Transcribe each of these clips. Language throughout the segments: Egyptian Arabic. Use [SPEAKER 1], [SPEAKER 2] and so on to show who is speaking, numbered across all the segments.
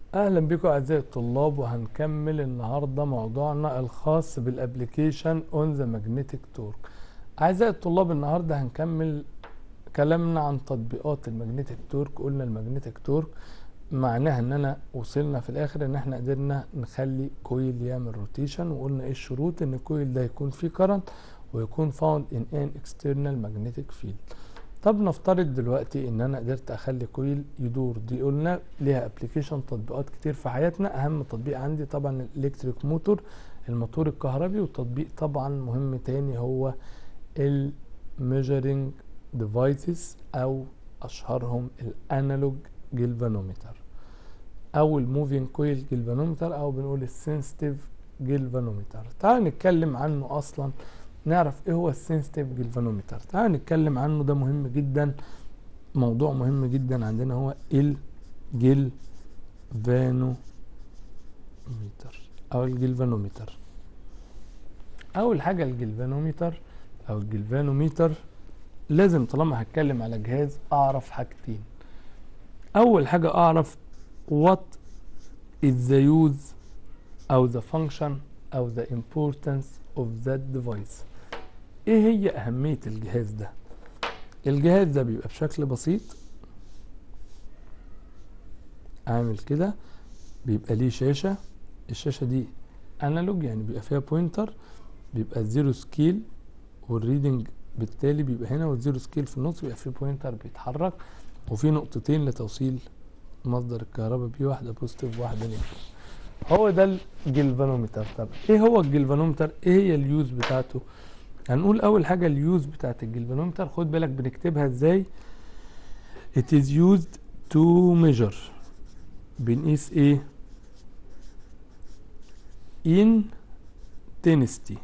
[SPEAKER 1] اهلا بكم اعزائي الطلاب وهنكمل النهارده موضوعنا الخاص بالابليكيشن اون ذا ماجنتيك تورك اعزائي الطلاب النهارده هنكمل كلامنا عن تطبيقات الماجنتيك تورك قلنا الماجنتيك تورك معناها ان انا وصلنا في الاخر ان احنا قدرنا نخلي كويل يعمل روتيشن وقلنا ايه الشروط ان الكويل ده يكون فيه كرنت ويكون فاوند ان ان اكسترنال ماجنتيك فيلد طب نفترض دلوقتي ان انا قدرت اخلي كويل يدور دي قلنا ليها ابلكيشن تطبيقات كتير في حياتنا اهم تطبيق عندي طبعا الالكتريك موتور الموتور الكهربي وتطبيق طبعا مهم تاني هو الميجرنج ديفايسز او اشهرهم الانالوج جلفانومتر او الموفينج كويل جلفانومتر او بنقول السنسيتيف جلفانومتر تعال نتكلم عنه اصلا نعرف ايه هو السنسيتيف جلفانومتر تعال نتكلم عنه ده مهم جدا موضوع مهم جدا عندنا هو الجلفانومتر او الجلفانومتر اول حاجه الجلفانومتر او الجلفانومتر لازم طالما هتكلم على جهاز اعرف حاجتين اول حاجه اعرف what is the use او the function او the importance of that device ايه هي اهمية الجهاز ده الجهاز ده بيبقى بشكل بسيط عامل كده بيبقى ليه شاشة الشاشة دي انالوج يعني بيبقى فيها بوينتر بيبقى الزيرو سكيل والريدنج بالتالي بيبقى هنا والزيرو سكيل في النص بيبقى فيه بوينتر بيتحرك وفي نقطتين لتوصيل مصدر الكهرباء بيه واحدة بوزيتيف وواحدة نيجاتيف هو ده الجلفانومتر طب ايه هو الجلفانومتر ايه هي اليوز بتاعته هنقول اول حاجه اليوز بتاعت الجلفانومتر خد بالك بنكتبها ازاي it is used to measure بنقيس ايه intensity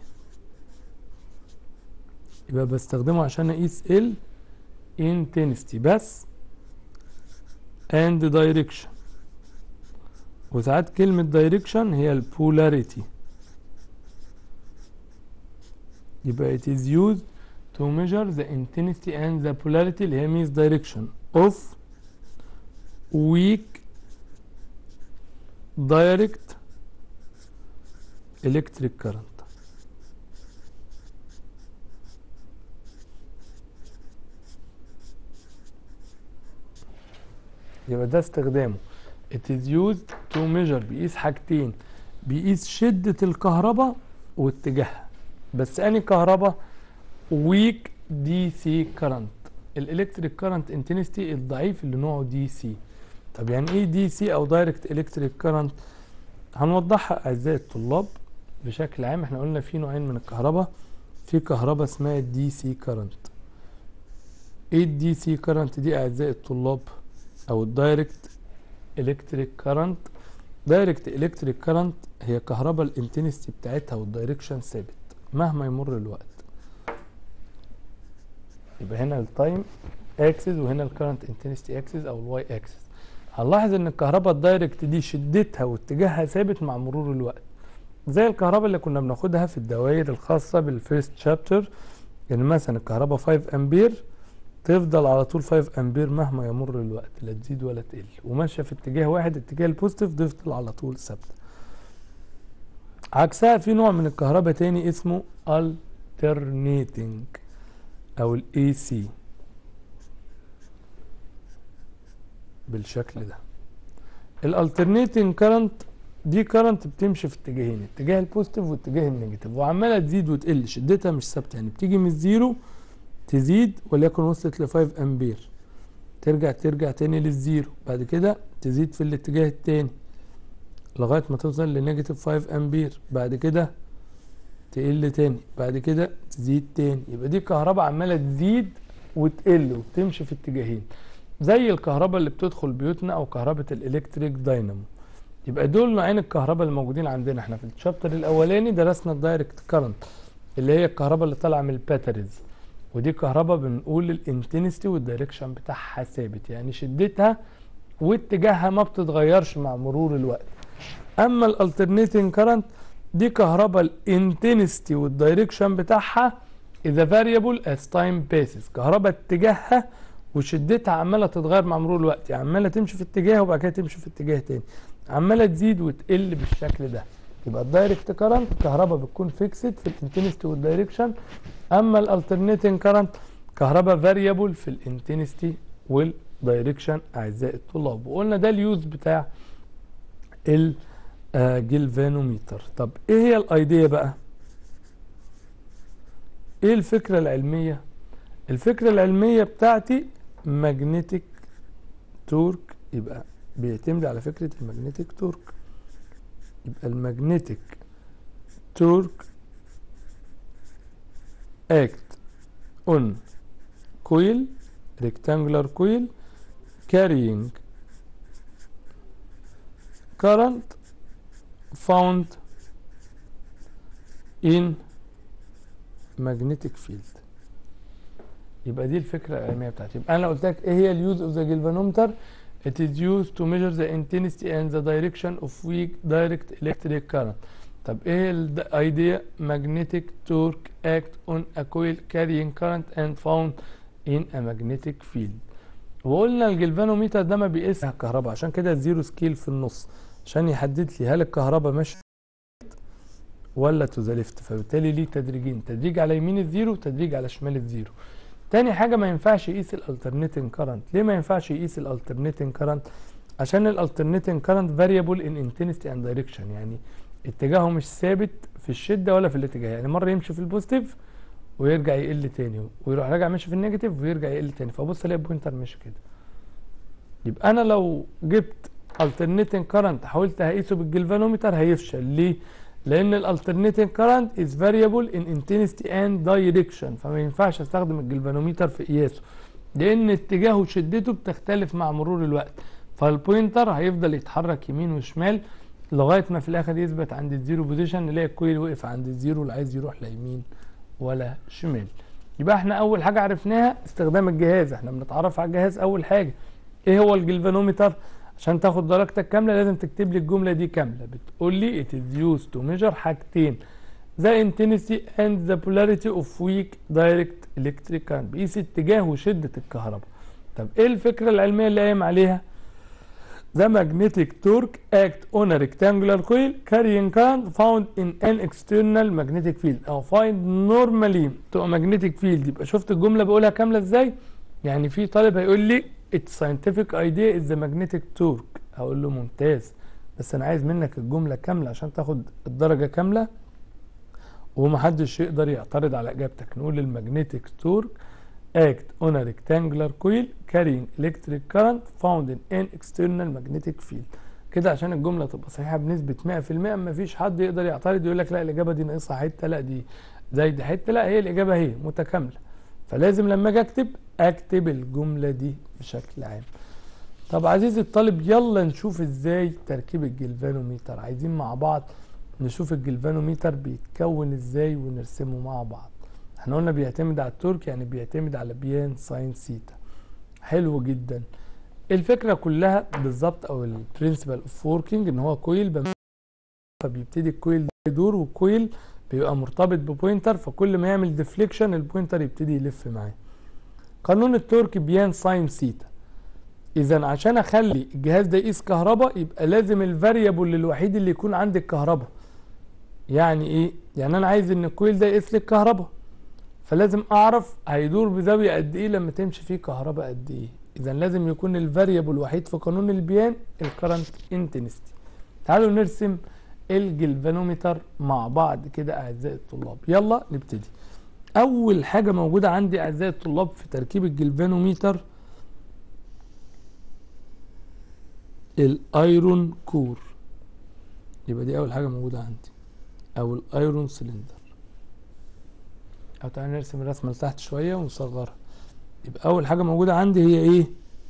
[SPEAKER 1] يبقى بستخدمه عشان اقيس ال intensity بس and direction وساعات كلمة direction هي البولاريتي يبقى it is used to measure the intensity and the polarity اللي هي means direction of weak direct electric current يبقى ده استخدامه it is used to measure بيقيس حاجتين بيقيس شدة الكهرباء واتجاهها بس اني كهرباء ويك دي سي كرنت الالكتريك كرنت انتنستي الضعيف اللي نوعه دي سي طب يعني ايه دي سي او دايركت الكتريك كرنت هنوضحها اعزائي الطلاب بشكل عام احنا قلنا في نوعين من الكهرباء في كهرباء اسمها الدي سي كرنت ايه الدي سي كرنت دي اعزائي الطلاب او الدايركت الكتريك كرنت دايركت الكتريك كرنت هي كهرباء الانتنستي بتاعتها والدايركشن ثابت مهما يمر الوقت يبقى هنا التايم اكسس وهنا الكرنت انتنستي اكسس او الواي اكسس هنلاحظ ان الكهرباء الدايركت دي شدتها واتجاهها ثابت مع مرور الوقت زي الكهرباء اللي كنا بناخدها في الدوائر الخاصه بالفيرست شابتر يعني مثلا الكهرباء 5 امبير تفضل على طول 5 امبير مهما يمر الوقت لا تزيد ولا تقل وماشيه في اتجاه واحد اتجاه البوزيتيف تفضل على طول ثابته عكسها في نوع من الكهرباء تاني اسمه alternating او الاي سي بالشكل ده الالترنيتنج كرنت دي كرنت بتمشي في اتجاهين اتجاه البوزيتيف واتجاه النيجاتيف وعماله تزيد وتقل شدتها مش ثابته يعني بتيجي من الزيرو تزيد وليكن وصلت ل 5 امبير ترجع ترجع تاني للزيرو بعد كده تزيد في الاتجاه التاني لغايه ما توصل لنيجاتيف 5 امبير بعد كده تقل تاني بعد كده تزيد تاني يبقى دي كهرباء عماله تزيد وتقل وبتمشي في اتجاهين زي الكهرباء اللي بتدخل بيوتنا او كهرباء الالكتريك داينامو يبقى دول نوعين الكهرباء اللي موجودين عندنا احنا في الشابتر الاولاني درسنا الدايركت كارنت اللي هي الكهرباء اللي طالعه من الباتريز ودي كهرباء بنقول الانتنستي والدايركشن بتاعها ثابت يعني شدتها واتجاهها ما بتتغيرش مع مرور الوقت اما الالترنيتنج كارنت دي كهرباء الانتنستي والدايركشن بتاعها اذا فاريبل از تايم بيسز كهرباء اتجاهها وشدتها عماله تتغير مع مرور الوقت يعني عماله تمشي في اتجاه وبعد كده تمشي في اتجاه تاني عماله تزيد وتقل بالشكل ده يبقى الدايركت كارنت كهرباء بتكون فيكسد في الانتنستي والدايركشن اما الالترنيتنج كارنت كهرباء فاريبل في الانتنستي والدايركشن اعزائي الطلاب وقلنا ده اليوز بتاع الجلفانوميتر طب ايه هي الايديا بقى ايه الفكره العلميه الفكره العلميه بتاعتي ماجنتيك تورك يبقى بيعتمد على فكره الماجنتيك تورك يبقى الماجنتيك تورك act on coil rectangular coil carrying current found in magnetic field يبقى دي الفكره العلميه بتاعتي يبقى انا لو قلت لك ايه هي اليوز اوف ذا جلفانومتر it is used to measure the intensity and the direction of weak direct electric current طب ايه الايديا magnetic torque act on a coil carrying current and found in a magnetic field وقلنا الجلفانوميتر ده ما بيقيس الكهرباء عشان كده الزيرو سكيل في النص عشان يحدد لي هل الكهرباء ماشيه ولا تو ذا ليفت فبالتالي ليه تدريجين تدريج على يمين الزيرو وتدريج على شمال الزيرو تاني حاجه ما ينفعش يقيس الالترنيتنج كارنت ليه ما ينفعش يقيس الالترنيتنج كارنت عشان الالترنيتنج كارنت فاريبل ان انتنستي اند دايركشن يعني اتجاهه مش ثابت في الشده ولا في الاتجاه يعني مره يمشي في البوزيتيف ويرجع يقل تاني ويروح راجع ماشي في النيجاتيف ويرجع يقل تاني فبص الاقي البوينتر ماشي كده يبقى انا لو جبت alternating current حاولت هقيسه بالجلفانومتر هيفشل ليه؟ لان الالترنيتنج كارنت از فاريبل ان انتنستي اند دايركشن فما ينفعش استخدم الجلفانوميتر في قياسه لان اتجاهه وشدته بتختلف مع مرور الوقت فالبوينتر هيفضل يتحرك يمين وشمال لغايه ما في الاخر يثبت عند الزيرو بوزيشن نلاقي الكويل وقف عند الزيرو اللي عايز يروح لا يمين ولا شمال يبقى احنا اول حاجه عرفناها استخدام الجهاز احنا بنتعرف على الجهاز اول حاجه ايه هو الجلفانومتر عشان تاخد درجتك كامله لازم تكتب لي الجمله دي كامله بتقول لي it is used to measure حاجتين the intensity and the polarity of weak direct electric current بيقيس اتجاه وشده الكهرباء طب ايه الفكره العلميه اللي قايم عليها The magnetic torque act on a rectangular coil carrying current found in an external magnetic field أو find normally to a magnetic field يبقى شفت الجملة بقولها كاملة ازاي؟ يعني في طالب هيقول لي its scientific idea is the magnetic torque هقول له ممتاز بس أنا عايز منك الجملة كاملة عشان تاخد الدرجة كاملة ومحدش يقدر يعترض على إجابتك نقول المagnetic torque act on a rectangular coil carrying electric current found in an external magnetic field كده عشان الجمله تبقى صحيحه بنسبه 100% ما فيش حد يقدر يعترض يقول لك لا الاجابه دي ناقصها حته لا دي زايده حته لا هي الاجابه هي متكامله فلازم لما اجي اكتب اكتب الجمله دي بشكل عام طب عزيزي الطالب يلا نشوف ازاي تركيب الجلفانوميتر عايزين مع بعض نشوف الجلفانوميتر بيتكون ازاي ونرسمه مع بعض احنا قلنا بيعتمد على التورك يعني بيعتمد على بيان ساين سيتا حلو جدا الفكره كلها بالظبط او البرنسبل اوف وركينج ان هو كويل فبيبتدي الكويل ده يدور والكويل بيبقى مرتبط ببوينتر فكل ما يعمل ديفليكشن البوينتر يبتدي يلف معاه قانون التورك بيان ساين سيتا اذا عشان اخلي الجهاز ده يقيس كهرباء يبقى لازم الفاريبل الوحيد اللي يكون عندي الكهرباء يعني ايه يعني انا عايز ان الكويل ده يقيس لي الكهرباء فلازم اعرف هيدور بزاويه قد ايه لما تمشي فيه كهرباء قد ايه اذا لازم يكون الفاريبل الوحيد في قانون البيان الكرنت انتنستي تعالوا نرسم الجلفانومتر مع بعض كده اعزائي الطلاب يلا نبتدي اول حاجه موجوده عندي اعزائي الطلاب في تركيب الجلفانومتر الايرون كور يبقى دي اول حاجه موجوده عندي او الايرون سلندر او تعالى نرسم الرسمه لتحت شويه ونصغرها يبقى اول حاجه موجوده عندي هي ايه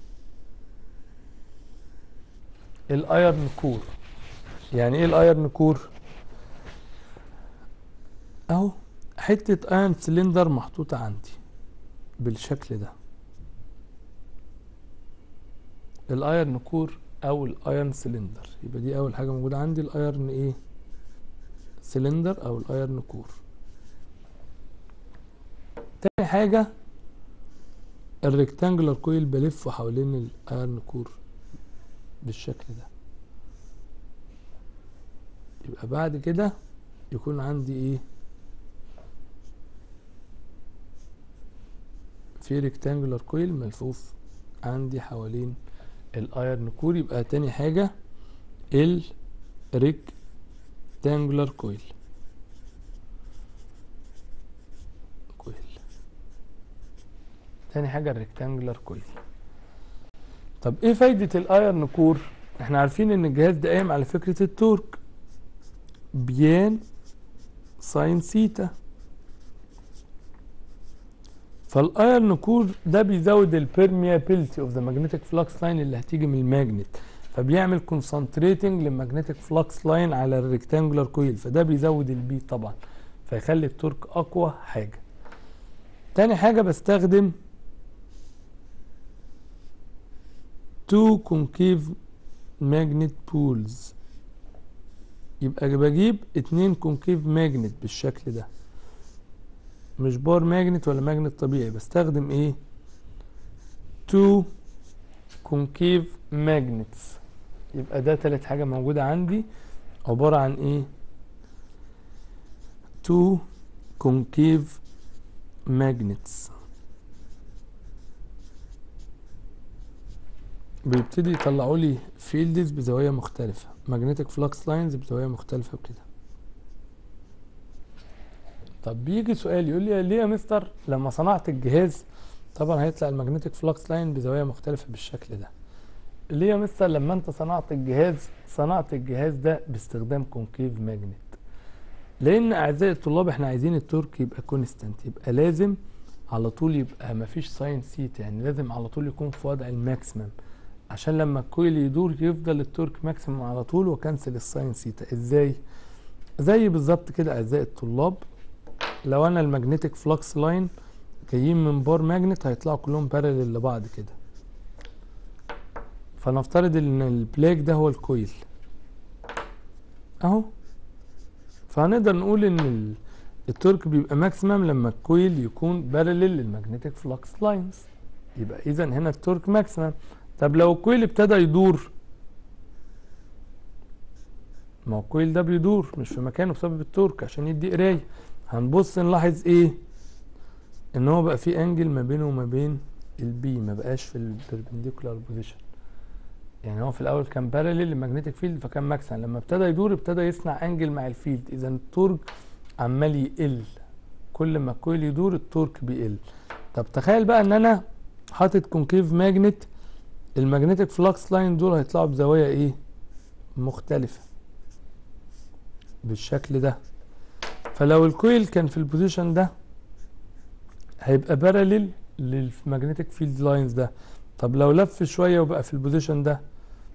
[SPEAKER 1] الايرن كور يعني ايه الايرن كور اهو حته ايرن سلندر محطوطه عندي بالشكل ده الايرن كور او الايرن سلندر يبقى دي اول حاجه موجوده عندي الايرن ايه سلندر او الايرن كور تاني حاجة الريكتانجلر كويل بلفه حوالين الايرن كور بالشكل ده يبقى بعد كده يكون عندي ايه في ريكتانجولار كويل ملفوف عندي حوالين الايرن كور يبقى تاني حاجة ال ريكتانجولار كويل كويل تاني حاجة الريكتانجولار كويل طب ايه فايدة الايرن كور احنا عارفين ان الجهاز ده قايم على فكرة التورك بيان ساين سيتا فالايرن كور ده بيزود البيرميابيلتي اوف ذا ماجنتيك فلكس لاين اللي هتيجي من الماجنت فبيعمل كونسنتريتنج للماجنتيك فلكس لاين على الريكتانجولار كويل فده بيزود البي طبعا فيخلي التورك اقوى حاجه تاني حاجه بستخدم تو كونكيف ماجنت بولز يبقى بجيب اتنين كونكيف ماجنت بالشكل ده مش بار ماجنت ولا ماجنت طبيعي بستخدم ايه تو كونكيف ماجنتس يبقى ده تالت حاجة موجودة عندي عبارة عن ايه تو كونكيف ماجنتس بيبتدي يطلعوا لي فيلدز بزوايا مختلفة ماجنتيك فلكس لاينز بزوايا مختلفة وكده طب بيجي سؤال يقول لي ليه يا مستر لما صنعت الجهاز طبعا هيطلع الماجنتيك فلكس لاين بزوايا مختلفة بالشكل ده ليه يا مستر لما انت صنعت الجهاز صنعت الجهاز ده باستخدام كونكيف ماجنت لان اعزائي الطلاب احنا عايزين التورك يبقى كونستانت يبقى لازم على طول يبقى مفيش ساين سيت يعني لازم على طول يكون في وضع الماكسيمم عشان لما الكويل يدور يفضل التورك ماكسيمم على طول وكنسل الساين سيتا ازاي زي بالظبط كده اعزائي الطلاب لو انا الماجنتيك فلكس لاين جايين من بار ماجنت هيطلعوا كلهم بارلل لبعض كده فنفترض ان البلاك ده هو الكويل اهو فهنقدر نقول ان ال- التورك بيبقى ماكسيمم لما الكويل يكون بارلل للماجنتيك فلكس لاينز يبقى اذا هنا التورك ماكسيمم طب لو الكويل ابتدى يدور ما هو الكويل ده بيدور مش في مكانه بسبب التورك عشان يدي قرايه هنبص نلاحظ ايه ان هو بقى في انجل ما بينه وما بين البي ما بقاش في البربنديكولار بوزيشن يعني هو في الاول كان بارلل للمagnetic فيلد فكان ماكسيمم لما ابتدى يدور ابتدى يصنع انجل مع الفيلد اذا التورك عمال يقل كل ما الكويل يدور التورك بيقل طب تخيل بقى ان انا حاطط كونكيف ماجنت الماجنتيك فلكس لاين دول هيطلعوا بزوايا ايه مختلفه بالشكل ده فلو الكويل كان في البوزيشن ده هيبقى بارلل للماجنتيك فيلد لاينز ده طب لو لف شويه وبقى في البوزيشن ده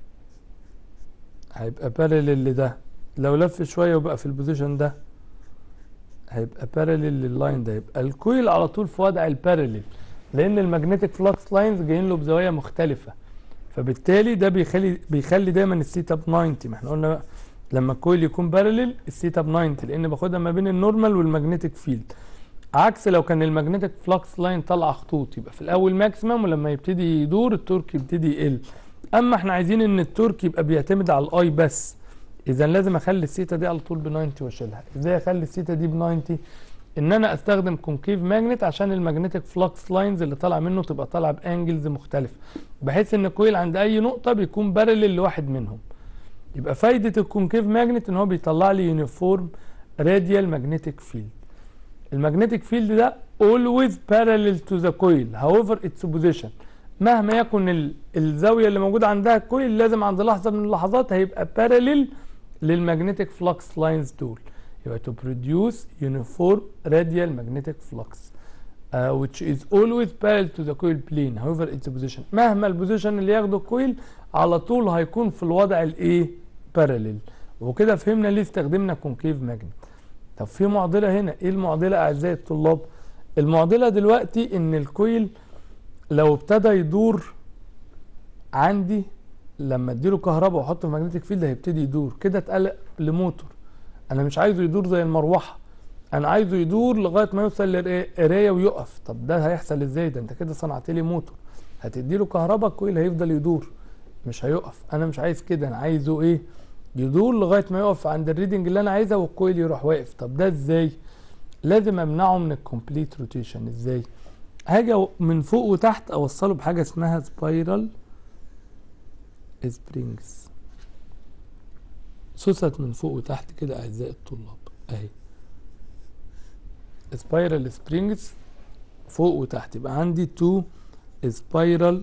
[SPEAKER 1] هيبقى بارلل لده لو لف شويه وبقى في البوزيشن ده هيبقى بارلل لللاين ده يبقى الكويل على طول في وضع البارلل لان الماجنتيك فلكس لاينز جايين له بزوايا مختلفه فبالتالي ده بيخلي بيخلي دايما السيتا ب 90 ما احنا قلنا بقى لما الكويل يكون بارلل السيتا ب 90 لان باخدها ما بين النورمال والماجنتيك فيلد عكس لو كان الماجنتيك فلكس لاين طالعه خطوط يبقى في الاول ماكسيمم ولما يبتدي يدور التورك يبتدي يقل اما احنا عايزين ان التورك يبقى بيعتمد على الاي بس اذا لازم اخلي السيتا دي على طول ب 90 واشيلها ازاي اخلي السيتا دي ب 90 ان انا استخدم كونكيف ماجنت عشان الماجنتيك فلكس لاينز اللي طالعه منه تبقى طالعه بانجلز مختلفه بحيث ان الكويل عند اي نقطه بيكون بارلل لواحد منهم يبقى فايده الكونكيف ماجنت ان هو بيطلع لي يونيفورم راديال ماجنتيك فيلد الماجنتيك فيلد ده always parallel to the coil however its position مهما يكن ال- الزاويه اللي موجوده عندها الكويل لازم عند لحظه من اللحظات هيبقى parallel للماجنتيك فلكس لاينز دول يبقى to produce uniform radial magnetic flux uh, which is always parallel to the coil plane however its position مهما البوزيشن اللي ياخده الكويل على طول هيكون في الوضع الايه parallel وكده فهمنا ليه استخدمنا كونكيف ماجنت طب في معضله هنا ايه المعضله اعزائي الطلاب المعضله دلوقتي ان الكويل لو ابتدى يدور عندي لما اديله كهرباء واحطه في ماجنتيك فيلد هيبتدي يدور كده اتقلق لموتور انا مش عايزه يدور زي المروحه انا عايزه يدور لغايه ما يوصل للقرايه ويقف طب ده هيحصل ازاي ده انت كده صنعت لي موتور هتديله كهرباء الكويل هيفضل يدور مش هيقف انا مش عايز كده انا عايزه ايه يدور لغايه ما يقف عند الريدنج اللي انا عايزها والكويل يروح واقف طب ده ازاي لازم امنعه من الكومبليت روتيشن ازاي هاجي من فوق وتحت اوصله بحاجه اسمها سبايرال سبرينجز سوست من فوق وتحت كده اعزائي الطلاب اهي سبايرال سبرينجز فوق وتحت يبقى عندي تو سبايرال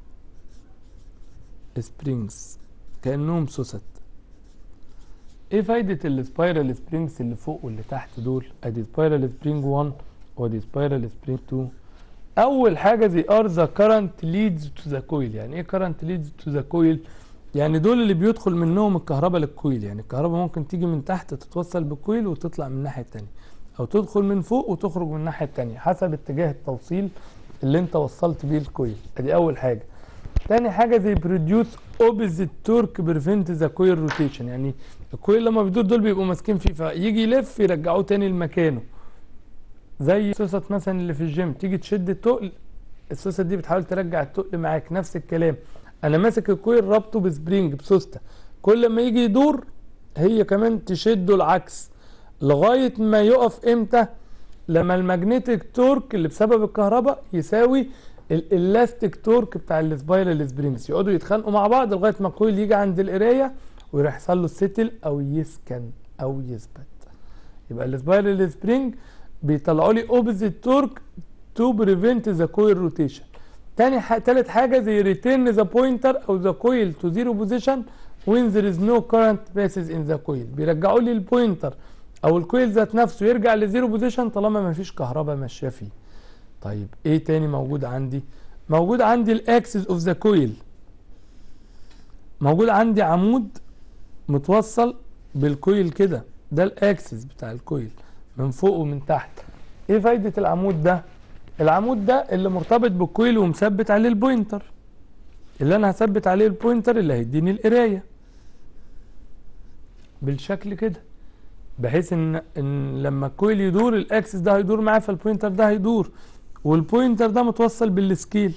[SPEAKER 1] سبرينجز كانهم سوست ايه فايدة السبايرال سبرينجز اللي فوق واللي تحت دول ادي سبايرال سبرينج 1 وادي سبايرال سبرينج 2 اول حاجة زي ار ذا current leads to the coil يعني ايه current leads to the coil يعني دول اللي بيدخل منهم الكهرباء للكويل يعني الكهرباء ممكن تيجي من تحت تتوصل بالكويل وتطلع من الناحية التانية او تدخل من فوق وتخرج من الناحية التانية حسب اتجاه التوصيل اللي انت وصلت بيه الكويل ادي اول حاجة تاني حاجة زي بروديوس اوبزيت تورك بريفنت ذا كويل روتيشن يعني الكويل لما بيدور دول بيبقوا ماسكين فيه فيجي يلف يرجعوه تاني لمكانه زي السوست مثلا اللي في الجيم تيجي تشد التقل السوست دي بتحاول ترجع التقل معاك نفس الكلام انا ماسك الكويل رابطه بسبرينج بسوسته كل ما يجي يدور هي كمان تشده العكس لغايه ما يقف امتى لما المagnetic تورك اللي بسبب الكهرباء يساوي الالاستيك تورك بتاع السبايرال سبرينجز يقعدوا يتخانقوا مع بعض لغايه ما الكويل يجي عند القرايه ويروح يحصل له السيتل او يسكن او يثبت يبقى السبايرال سبرينج بيطلعوا لي اوبزيت تورك تو بريفنت ذا كويل روتيشن تاني ح... تالت حاجه زي ريتيرن ذا بوينتر او ذا كويل تو زيرو بوزيشن وين ذير از نو كارنت باسز ان ذا كويل بيرجعوا لي البوينتر او الكويل ذات نفسه يرجع لزيرو بوزيشن طالما ما فيش كهرباء ماشيه فيه طيب ايه تاني موجود عندي موجود عندي الاكسس اوف ذا كويل موجود عندي عمود متوصل بالكويل كده ده الاكسس بتاع الكويل من فوق ومن تحت ايه فايدة العمود ده العمود ده اللي مرتبط بالكويل ومثبت عليه البوينتر اللي انا هثبت عليه البوينتر اللي هيديني القرايه بالشكل كده بحيث ان ان لما الكويل يدور الاكسس ده هيدور معاه فالبوينتر ده هيدور والبوينتر ده متوصل بالسكيل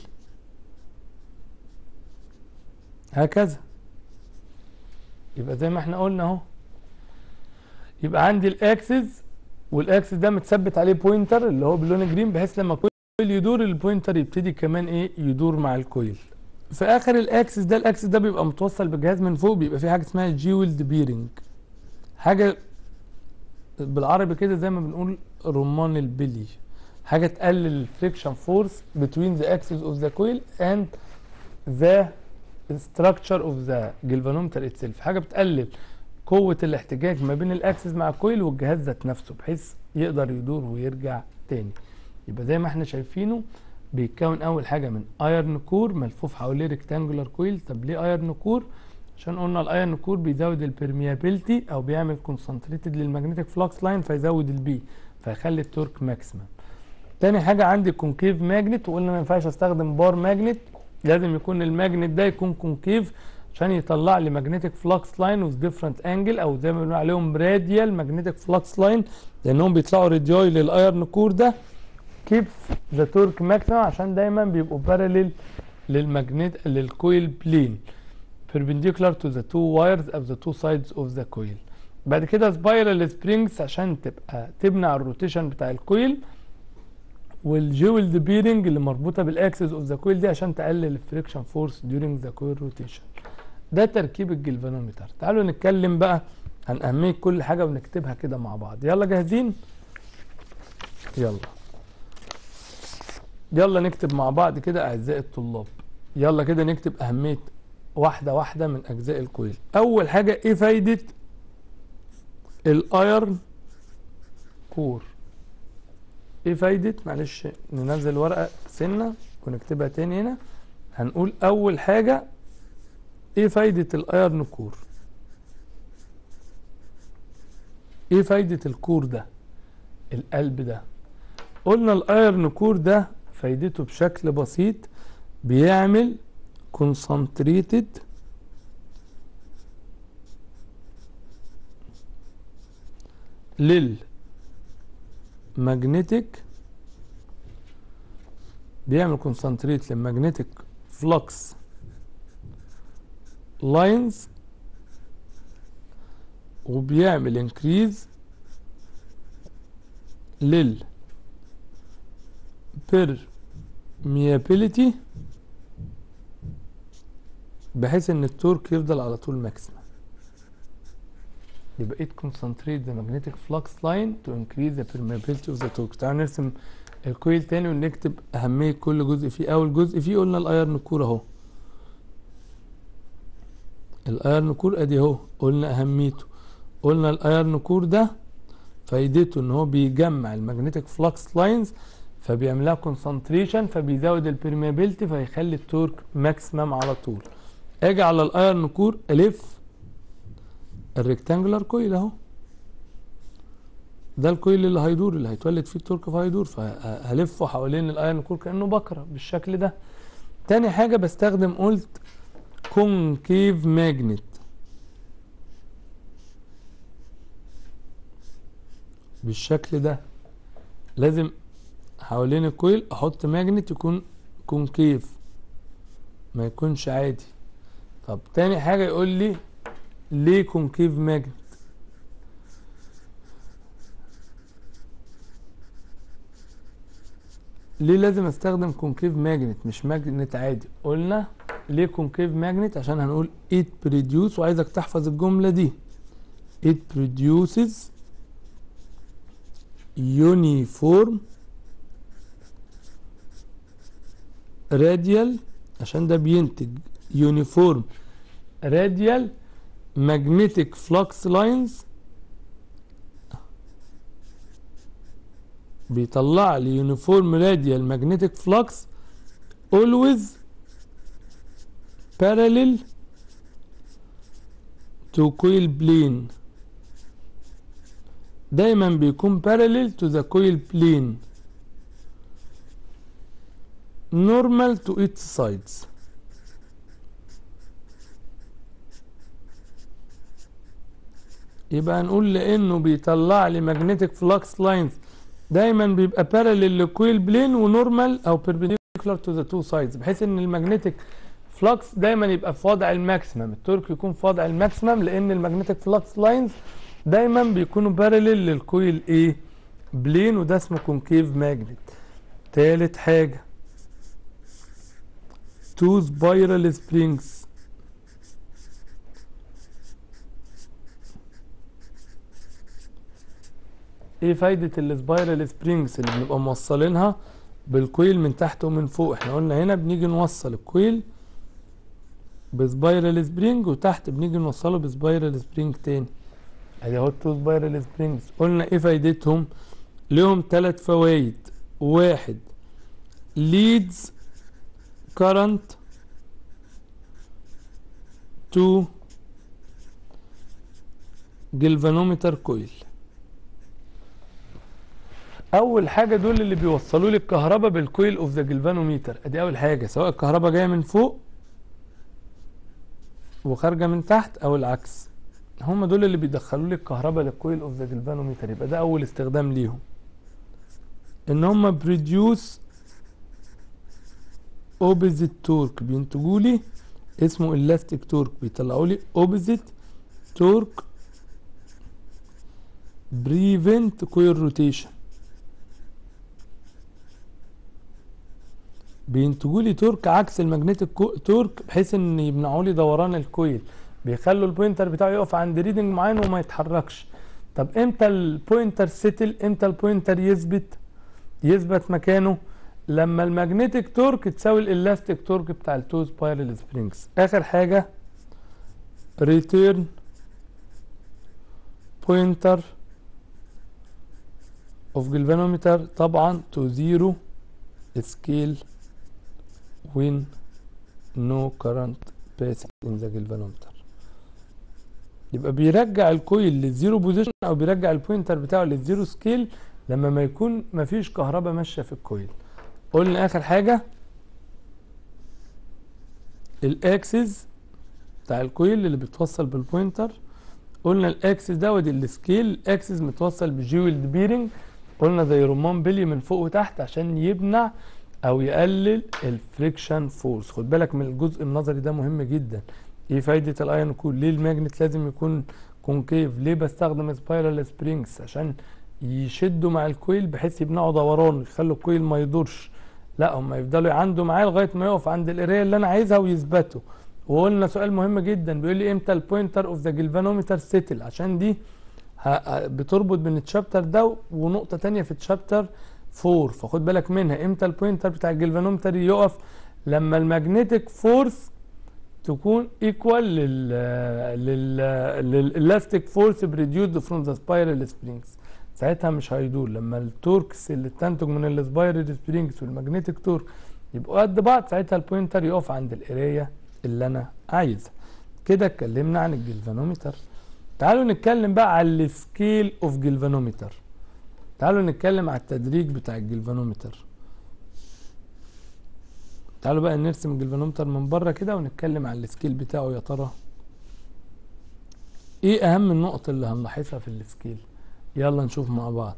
[SPEAKER 1] هكذا يبقى زي ما احنا قلنا اهو يبقى عندي الاكسس والاكسس ده متثبت عليه بوينتر اللي هو باللون جرين بحيث لما الكويل يدور البوينتر يبتدي كمان ايه يدور مع الكويل في اخر الاكسس ده الاكسس ده بيبقى متوصل بجهاز من فوق بيبقى فيه حاجه اسمها جيولد بيرنج حاجه بالعربي كده زي ما بنقول رمان البلي حاجه تقلل الفريكشن فورس between the axis of the coil and the structure of the galvanometer itself حاجه بتقلل قوه الاحتكاك ما بين الاكسس مع الكويل والجهاز ذات نفسه بحيث يقدر يدور ويرجع تاني يبقى زي ما احنا شايفينه بيتكون اول حاجه من ايرن كور ملفوف حواليه ريكتانجولار كويل طب ليه ايرن كور عشان قلنا الايرن كور بيزود البرميابيلتي او بيعمل كونسنتريتد للمagnetic فلكس لاين فيزود البي فيخلي التورك ماكسيمم تاني حاجه عندي كونكيف ماجنت وقلنا ما ينفعش استخدم بار ماجنت لازم يكون الماجنت ده يكون كونكيف عشان يطلع لي ماجنتيك فلكس لاين وذ ديفرنت انجل او زي ما بنقول عليهم راديال ماجنتيك فلكس لاين لانهم بيطلعوا راديوي للايرن كور ده كيبس ذا تورك ماكسيمم عشان دايما بيبقوا باراليل للماجنت للكويل بلين perpendicular to the two wires of the two sides of the coil بعد كده سبايرال سبرينجز عشان تبقى تمنع الروتيشن بتاع الكويل والجويلد بيرنج اللي مربوطه بالاكسس اوف ذا كويل دي عشان تقلل الفريكشن فورس during the coil rotation ده تركيب الجلفانومتر تعالوا نتكلم بقى عن اهميه كل حاجه ونكتبها كده مع بعض يلا جاهزين يلا يلا نكتب مع بعض كده اعزائي الطلاب يلا كده نكتب اهميه واحده واحده من اجزاء الكويل اول حاجه ايه فايده الايرن كور ايه فايده معلش ننزل ورقه سنه ونكتبها تاني هنا هنقول اول حاجه ايه فايده الايرن كور ايه فايده الكور ده القلب ده قلنا الايرن كور ده فايدته بشكل بسيط بيعمل concentrated للمagnetic بيعمل concentrate للمagnetic flux lines وبيعمل انكريز لل permeability بحيث ان التورك يفضل على طول ماكسيمم يبقى it concentrate the magnetic flux line to increase the permeability of the torque تعالوا نرسم الكويل تاني ونكتب أهمية كل جزء فيه أول جزء فيه قلنا الأيرن كور أهو الأيرن كور أدي أهو قلنا أهميته قلنا الأيرن كور ده فايدته إن هو بيجمع المagnetic flux لاينز فبيعملها كونسنتريشن فبيزود البرميابيلتي فيخلي التورك ماكسيمم على طول اجي على الايرن كور الف الريكتانجولار كويل اهو ده الكويل اللي هيدور اللي هيتولد فيه التورك فهيدور فهلفه حوالين الايرن كور كانه بكره بالشكل ده تاني حاجه بستخدم قلت كونكيف ماجنت بالشكل ده لازم حوالين الكويل احط ماجنت يكون كونكيف ما يكونش عادي طب تاني حاجه يقول لي ليه كونكيف ماجنت ليه لازم استخدم كونكيف ماجنت مش ماجنت عادي قلنا ليه كونكيف ماجنت عشان هنقول it produce وعايزك تحفظ الجملة دي it produces uniform radial عشان ده بينتج uniform radial magnetic flux lines بيطلع لي يونيفورم راديال ماجنتيك فلكس always parallel to coil plane دايما بيكون parallel to the coil plane normal to its sides يبقى هنقول لانه بيطلع لي ماجنتيك فلكس لاينز دايما بيبقى باراليل للكويل بلين ونورمال او بيربنديكولار تو ذا تو سايدز بحيث ان المagnetic فلكس دايما يبقى في وضع الماكسيمم التورك يكون في وضع الماكسيمم لان المagnetic فلكس لاينز دايما بيكونوا باراليل للكويل ايه بلين وده اسمه كونكيف ماجنت تالت حاجه تو سبايرال سبرينجز ايه فايدة السبايرال سبرينجز اللي بنبقى موصلينها بالكويل من تحت ومن فوق احنا قلنا هنا بنيجي نوصل الكويل بسبايرال سبرينج وتحت بنيجي نوصله بسبايرال سبرينج تاني ادي اهو التو سبايرال سبرينجز قلنا ايه فايدتهم ليهم ثلاث فوائد واحد leads current to galvanometer coil اول حاجه دول اللي بيوصلوا لي الكهرباء بالكويل اوف ذا جلفانوميتر ادي اول حاجه سواء الكهرباء جايه من فوق وخارجه من تحت او العكس هم دول اللي بيدخلوا لي الكهرباء للكويل اوف ذا جلفانوميتر يبقى ده اول استخدام ليهم ان هم بروديوس اوبزيت تورك بينتجوا لي اسمه الاستيك تورك بيطلعوا لي اوبزيت تورك بريفنت كويل روتيشن بينتجوا لي تورك عكس المagnetic تورك بحيث ان يمنعوا لي دوران الكويل بيخلوا البوينتر بتاعه يقف عند ريدنج معين وما يتحركش طب امتى البوينتر سيتل امتى البوينتر يثبت يثبت مكانه لما المagnetic تورك تساوي الالاستيك تورك بتاع التو سبايرال سبرينجز اخر حاجه ريتيرن بوينتر اوف جلفانومتر طبعا تو زيرو سكيل when no current passing in the galvanometer يبقى بيرجع الكويل للزيرو بوزيشن او بيرجع البوينتر بتاعه للزيرو سكيل لما ما يكون مفيش كهرباء ماشيه في الكويل قلنا اخر حاجه الاكسس بتاع الكويل اللي بيتوصل بالبوينتر قلنا الاكسس ده ودي السكيل الاكسس متوصل بجويلد بيرنج قلنا زي رمان بلي من فوق وتحت عشان يمنع او يقلل الفريكشن فورس خد بالك من الجزء النظري ده مهم جدا ايه فايده الايون كول ليه الماجنت لازم يكون كونكيف ليه بستخدم سبايرال سبرينجز عشان يشدوا مع الكويل بحيث يمنعوا دوران يخلوا الكويل ما يدورش لا هم يفضلوا عنده معاه لغايه ما يقف عند القرايه اللي انا عايزها ويثبتوا وقلنا سؤال مهم جدا بيقول لي امتى البوينتر اوف ذا جلفانومتر سيتل عشان دي ه- بتربط بين التشابتر ده ونقطه تانية في التشابتر 4 فخد بالك منها امتى البوينتر بتاع الجلفانومتر يقف لما المagnetic فورس تكون ايكوال لل لل للالاستيك فورس بريديوسد فروم ذا سبايرال سبرينجز ساعتها مش هيدور لما التوركس اللي تنتج من السبايرال سبرينجز والمagnetic تورك يبقوا قد بعض ساعتها البوينتر يقف عند القرايه اللي انا عايزها كده اتكلمنا عن الجلفانومتر تعالوا نتكلم بقى على السكيل اوف جلفانومتر تعالوا نتكلم على التدريج بتاع الجلفانومتر تعالوا بقى نرسم الجلفانومتر من بره كده ونتكلم على السكيل بتاعه يا ترى ايه اهم النقط اللي هنلاحظها في السكيل يلا نشوف مع بعض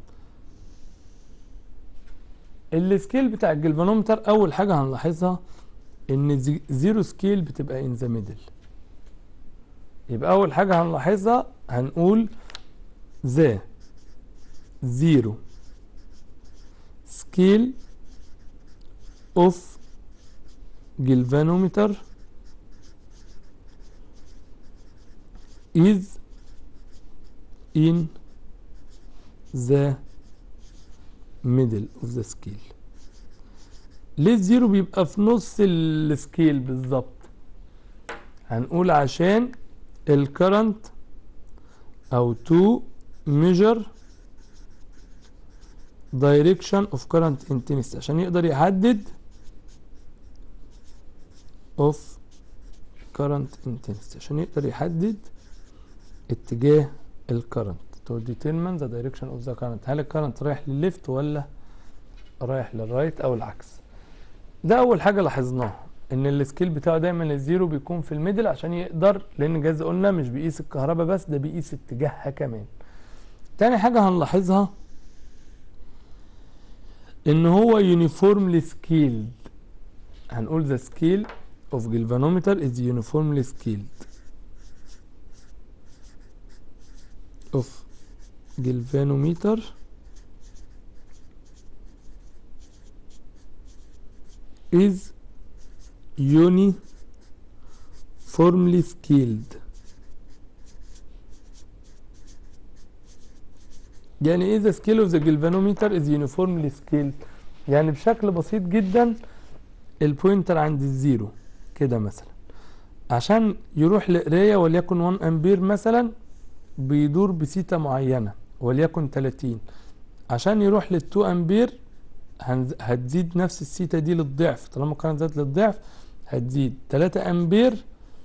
[SPEAKER 1] السكيل بتاع الجلفانومتر اول حاجه هنلاحظها ان زي- زيرو سكيل بتبقى ان ذا ميدل يبقى اول حاجه هنلاحظها هنقول ذا زيرو سكيل اوف galvanometer is in the middle of the scale ليه الزيرو بيبقى في نص السكيل بالظبط هنقول عشان الكرنت او to measure direction of current intensity عشان يقدر يحدد of current intensity عشان يقدر يحدد اتجاه الكرنت to determine the direction of the current هل الكرنت رايح للليفت ولا رايح للرايت او العكس ده اول حاجه لاحظناها ان السكيل بتاعه دايما الزيرو بيكون في الميدل عشان يقدر لان جاز قلنا مش بيقيس الكهرباء بس ده بيقيس اتجاهها كمان تاني حاجه هنلاحظها ان هو uniformly scaled هنقول the scale of galvanometer is uniformly scaled of galvanometer is uniformly scaled يعني ايه the scale of the galvanometer is uniformly scaled يعني بشكل بسيط جدا البوينتر عند الزيرو كده مثلا عشان يروح لقرايه وليكن 1 امبير مثلا بيدور بسيتا معينه وليكن 30 عشان يروح لل 2 امبير هنز- هتزيد نفس السيتا دي للضعف طالما كانت زادت للضعف هتزيد 3 امبير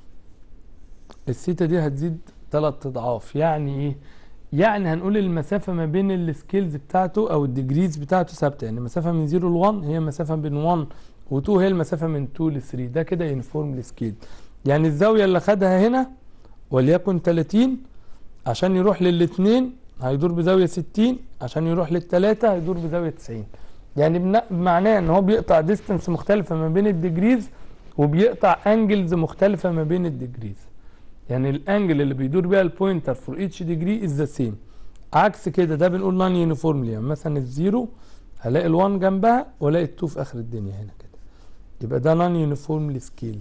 [SPEAKER 1] السيتا دي هتزيد 3 اضعاف يعني ايه يعني هنقول المسافة ما بين السكيلز بتاعته او الديجريز بتاعته ثابتة يعني المسافة من 0 ل 1 هي مسافة بين 1 و2 هي المسافة من 2 ل 3 ده كده يونيفورم سكيل يعني الزاوية اللي خدها هنا وليكن 30 عشان يروح للاثنين هيدور بزاوية 60 عشان يروح للثلاثة هيدور بزاوية 90 يعني بن- بمعناه ان هو بيقطع ديستنس مختلفة ما بين الديجريز وبيقطع انجلز مختلفة ما بين الديجريز يعني الانجل اللي بيدور بيها البوينتر فور ايتش ديجري از ذا سيم عكس كده ده بنقول نون يونيفورملي يعني مثلا الزيرو هلاقي ال1 جنبها والاقي ال2 في اخر الدنيا هنا كده يبقى ده نون يونيفورملي سكيلد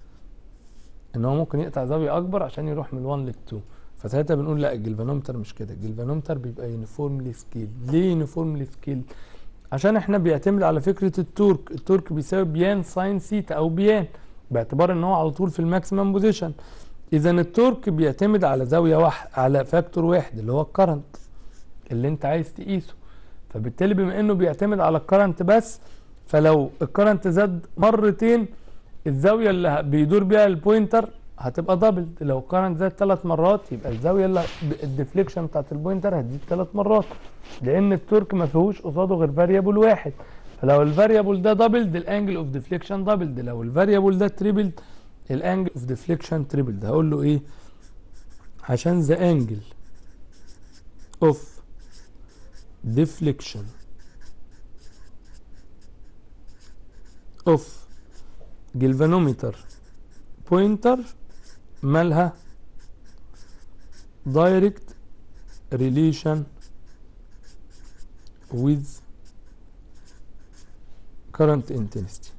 [SPEAKER 1] ان هو ممكن يقطع زاويه اكبر عشان يروح من 1 لل2 فساعتها بنقول لا الجلفانومتر مش كده الجلفانومتر بيبقى يونيفورملي سكيلد ليه يونيفورملي سكيلد عشان احنا بيعتمد على فكره التورك التورك بيساوي بيان ساين سيتا او بيان باعتبار ان هو على طول في الماكسيمم بوزيشن اذا التورك بيعتمد على زاويه واحد على فاكتور واحد اللي هو الكرنت اللي انت عايز تقيسه فبالتالي بما انه بيعتمد على الكرنت بس فلو الكرنت زاد مرتين الزاويه اللي ه- بيدور بيها البوينتر هتبقى دبل لو الكرنت زاد ثلاث مرات يبقى الزاويه اللي الديفليكشن بتاعت البوينتر هتزيد ثلاث مرات لان التورك ما فيهوش قصاده غير فاريبل واحد فلو الفاريبل ده دبل الانجل اوف ديفليكشن دبل لو الفاريبل ده تريبل الانجل اوف ديفليكشن تريبل ده هقول له ايه عشان ذا انجل اوف deflection of galvanometer pointer مالها direct relation with current intensity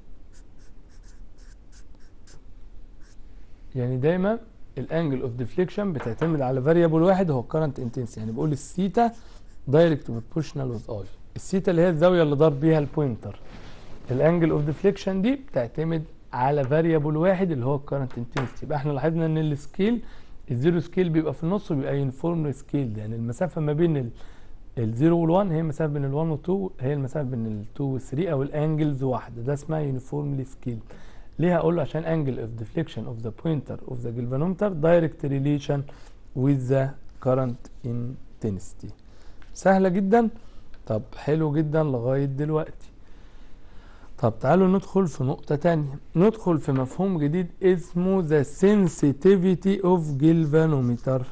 [SPEAKER 1] يعني دايما الانجل اوف ديفليكشن بتعتمد على فاريبل واحد هو current intensity يعني بقول الثيتا دايركت بروبورشنال وذ اي الثيتا اللي هي الزاويه اللي ضرب بيها البوينتر الانجل اوف ديفليكشن دي بتعتمد على فاريبل واحد اللي هو الكرنت انتنسيتي يبقى احنا لاحظنا ان السكيل الزيرو سكيل بيبقى في النص وبيبقى يونيفورم سكيل يعني المسافه ما بين الزيرو وال1 هي المسافه بين ال1 وال2 هي المسافه بين ال2 وال3 او الانجلز واحده ده اسمها يونيفورملي سكيل ليه هقول له عشان انجل اوف ديفليكشن اوف ذا بوينتر اوف ذا جلفانومتر دايركت ريليشن with ذا current intensity سهله جدا طب حلو جدا لغايه دلوقتي طب تعالوا ندخل في نقطة تانية ندخل في مفهوم جديد اسمه the sensitivity of galvanometer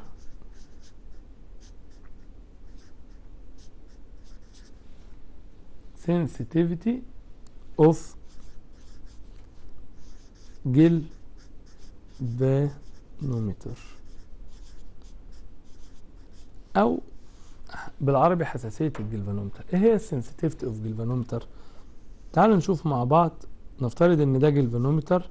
[SPEAKER 1] sensitivity of galvanometer او بالعربي حساسية الجلفانومتر ايه هي السنسيتيفيتي اوف جلفانومتر تعالوا نشوف مع بعض نفترض ان ده جلفانومتر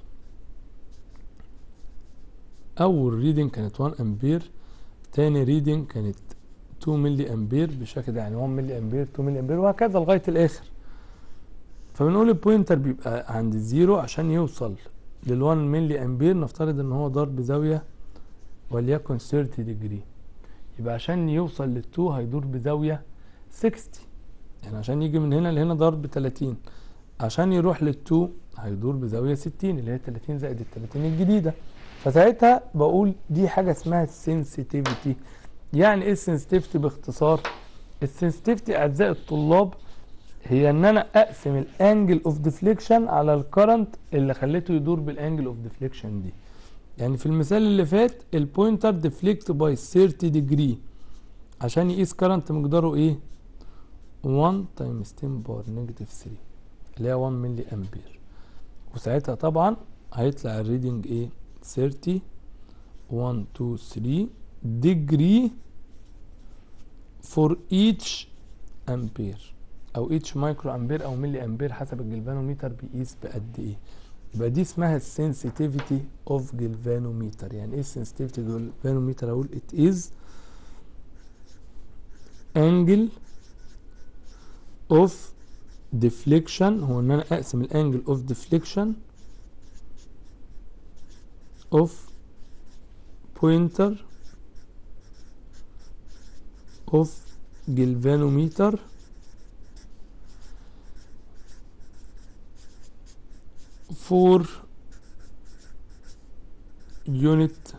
[SPEAKER 1] اول ريدنج كانت 1 امبير تاني ريدنج كانت 2 ملي امبير بالشكل ده يعني 1 ملي امبير 2 ملي امبير وهكذا لغايه الاخر فبنقول البوينتر بيبقى عند الزيرو عشان يوصل لل 1 ملي امبير نفترض ان هو ضرب زاويه وليكن 30 ديجري يبقى عشان يوصل لل2 هيدور بزاويه 60 يعني عشان يجي من هنا لهنا ضرب 30 عشان يروح لل2 هيدور بزاويه 60 اللي هي 30 زائد ال 30 الجديده فساعتها بقول دي حاجه اسمها السنسيتيفيتي يعني ايه السنسيتيفيتي باختصار السنسيتيفيتي اعزائي الطلاب هي ان انا اقسم الانجل اوف ديفليكشن على الكرنت اللي خليته يدور بالانجل اوف ديفليكشن دي يعني في المثال اللي فات البوينتر ديفليكت باي 30 ديجري عشان يقيس كرنت مقداره ايه 1 تايمز 10 باور نيجاتيف 3 اللي هي 1 ملي امبير وساعتها طبعا هيطلع الريدنج ايه 30 1 2 3 degree for each امبير او each مايكرو امبير او ملي امبير حسب الجلفانوميتر بيقيس بقد ايه يبقى دي اسمها السنسيتيفيتي اوف جلفانوميتر يعني ايه السنسيتيفيتي جلفانوميتر اقول it is angle of deflection هو ان انا اقسم الانجل of deflection of pointer of galvanometer for unit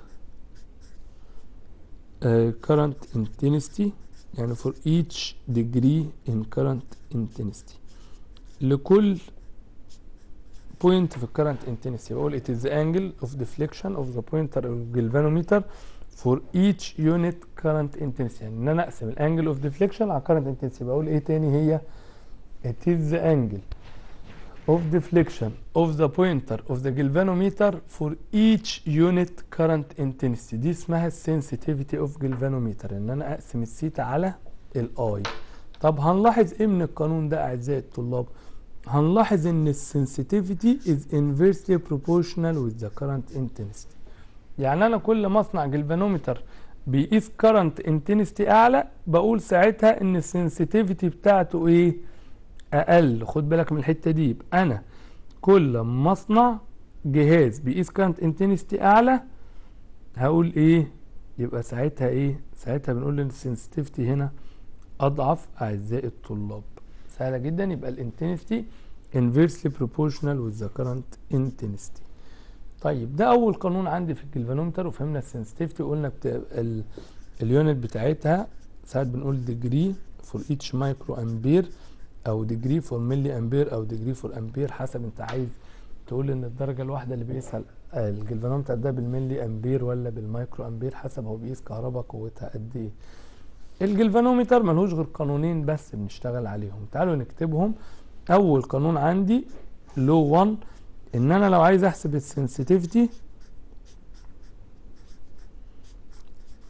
[SPEAKER 1] uh, current intensity يعني for each degree in current intensity لكل point في current intensity بقول it is the angle of deflection of the pointer or galvanometer for each unit current intensity يعني ان انا اقسم الانجل of deflection على current intensity بقول ايه تاني هي it is the angle of deflection of the pointer of the galvanometer for each unit current intensity دي اسمها sensitivity of galvanometer ان انا اقسم الثيتا على الاي طب هنلاحظ ايه من القانون ده اعزائي الطلاب هنلاحظ ان السنسيتيفيتي is inversely proportional with the current intensity يعني انا كل ما اصنع جلفانومتر بيقيس current intensity اعلى بقول ساعتها ان السنسيتيفيتي بتاعته ايه اقل خد بالك من الحته دي يبقى انا كل ما اصنع جهاز بيقيس كارنت انتنستي اعلى هقول ايه يبقى ساعتها ايه ساعتها بنقول ان السنسيتيفيتي هنا اضعف اعزائي الطلاب سهله جدا يبقى الانتنستي inversely proportional with the current intensity طيب ده اول قانون عندي في الجلفانومتر وفهمنا السنسيتيفيتي وقلنا بتبقى ال- اليونت بتاعتها ساعات بنقول ديجري فور ايتش مايكرو امبير او ديجري فور ملي امبير او ديجري فور امبير حسب انت عايز تقول ان الدرجه الواحده اللي بيقيسها الجلفانومتر ده بالملي امبير ولا بالمايكرو امبير حسب هو بيقيس كهرباء قوتها قد ايه الجلفانومتر ملهوش غير قانونين بس بنشتغل عليهم تعالوا نكتبهم اول قانون عندي لو 1 ان انا لو عايز احسب السنسيتيفيتي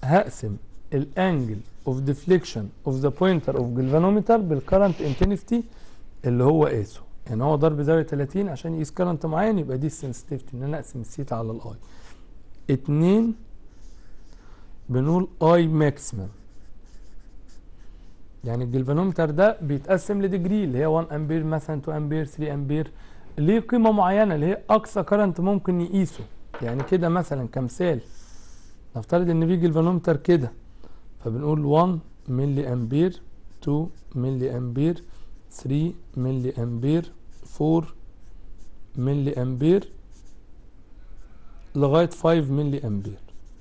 [SPEAKER 1] هقسم الانجل اوف ديفليكشن اوف ذا بوينتر اوف جلفانومتر بالكرنت انتنستي اللي هو قاسه يعني هو ضرب زاويه 30 عشان يقيس كرنت معين يبقى دي السنسيتيفيتي ان انا اقسم السيتا على الاي اتنين بنقول اي ماكسيمم يعني الجلفانومتر ده بيتقسم لديجري اللي هي 1 امبير مثلا 2 امبير 3 امبير ليه قيمه معينه اللي هي اقصى كرنت ممكن يقيسه يعني كده مثلا كمثال نفترض ان في جلفانومتر كده فبنقول 1 ملي امبير 2 ملي امبير 3 ملي امبير 4 ملي امبير لغايه 5 ملي امبير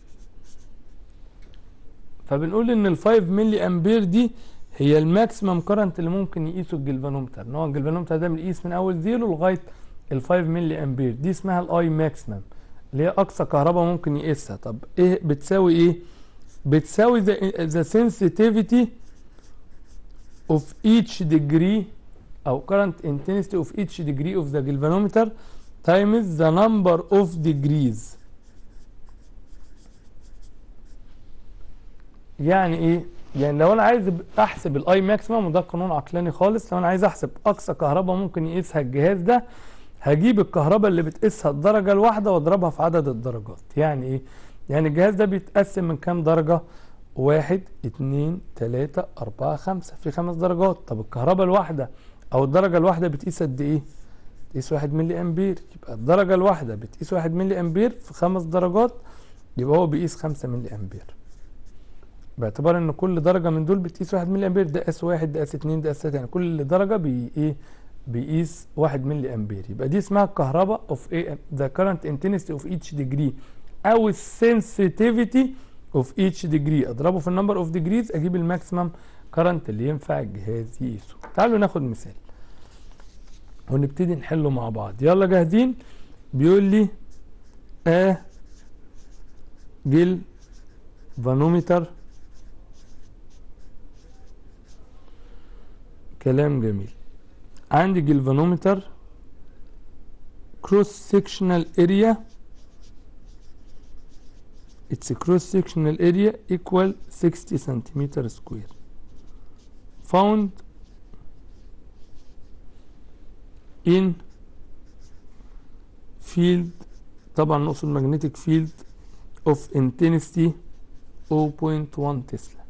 [SPEAKER 1] فبنقول ان ال 5 ملي امبير دي هي الماكسيمم كرنت اللي ممكن يقيسه الجلفانومتر ان هو الجلفانومتر ده بنقيس من اول زيرو لغايه ال 5 ملي امبير دي اسمها الاي ماكسيمم اللي هي اقصى كهرباء ممكن يقيسها طب ايه بتساوي ايه بتساوي the sensitivity of each degree او current intensity of each degree of the galvanometer times the number of degrees يعني ايه يعني لو انا عايز احسب الاي ماكسيمم وده قانون عقلاني خالص لو انا عايز احسب اقصى كهرباء ممكن يقيسها الجهاز ده هجيب الكهرباء اللي بتقيسها الدرجة الواحدة واضربها في عدد الدرجات يعني ايه يعني الجهاز ده بيتقسم من كام درجة واحد اتنين تلاتة اربعة خمسة في خمس درجات طب الكهرباء الواحدة او الدرجة الواحدة بتقيس قد ايه بتقيس واحد ملي امبير يبقى الدرجة الواحدة بتقيس واحد ملي امبير في خمس درجات يبقى هو بيقيس خمسة ملي امبير باعتبار ان كل درجة من دول بتقيس واحد ملي امبير ده قاس واحد ده قاس اتنين ده قاس تلاتة يعني كل درجة بي ايه بيقيس 1 ملي امبير يبقى دي اسمها الكهرباء اوف ايه ذا كارنت انتنسيتي اوف ايتش ديجري او السنسيتيفيتي اوف ايتش ديجري اضربه في النمبر اوف ديجريز اجيب الماكسيمم كارنت اللي ينفع الجهاز يقيسه تعالوا ناخد مثال ونبتدي نحله مع بعض يلا جاهزين بيقول لي ا جل فانومتر كلام جميل عندي جلفانومتر cross sectional area its cross sectional area equal 60 centimeter square found in field طبعا نقصد magnetic field of intensity 0.1 تسلا